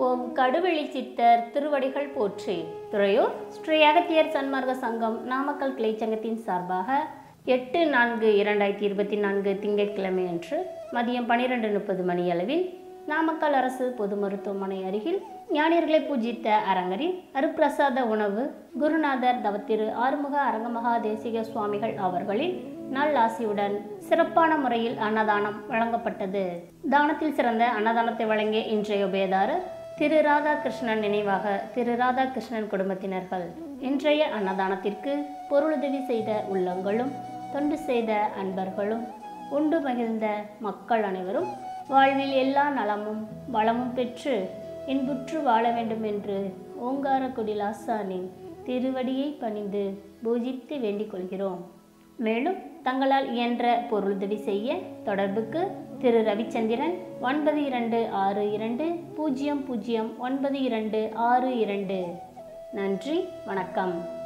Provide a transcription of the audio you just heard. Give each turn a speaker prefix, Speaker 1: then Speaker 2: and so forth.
Speaker 1: ஓம் கடுவெளி சித்தர் திருவடிகள் போற்றி துறையூர் ஸ்ரீ அகத்தியர் சன்மார்க்க சங்கம் நாமக்கல் கிளைச்சங்கத்தின் சார்பாக எட்டு நான்கு இரண்டாயிரத்தி இருபத்தி நான்கு திங்கட்கிழமை அன்று மதியம் பன்னிரெண்டு முப்பது மணியளவில் நாமக்கல் அரசு பொது மருத்துவமனை அருகில் ஞானியர்களை பூஜித்த அரங்கரில் அருப்பிரசாத உணவு குருநாதர் தவத்திரு ஆறுமுக அரங்கமகா தேசிக சுவாமிகள் அவர்களின் நல்லாசியுடன் சிறப்பான முறையில் அன்னதானம் வழங்கப்பட்டது தானத்தில் சிறந்த அன்னதானத்தை வழங்கிய இன்றைய உபயதாரர் திரு ராதாகிருஷ்ணன் நினைவாக திரு ராதாகிருஷ்ணன் குடும்பத்தினர்கள் இன்றைய அன்னதானத்திற்கு பொருளுதவி செய்த உள்ளங்களும் தொண்டு செய்த அன்பர்களும் உண்டு மகிழ்ந்த மக்கள் அனைவரும் வாழ்வில் எல்லா நலமும் வளமும் பெற்று இன்புற்று வாழ வேண்டும் என்று ஓங்காரக்குடி லாசானின் திருவடியை பணிந்து பூஜித்து வேண்டிக் கொள்கிறோம் மேலும் தங்களால் இயன்ற பொருளுதவி செய்ய தொடர்புக்கு திரு ரவிச்சந்திரன் ஒன்பது இரண்டு ஆறு இரண்டு பூஜ்ஜியம் பூஜ்ஜியம் ஒன்பது இரண்டு ஆறு இரண்டு நன்றி வணக்கம்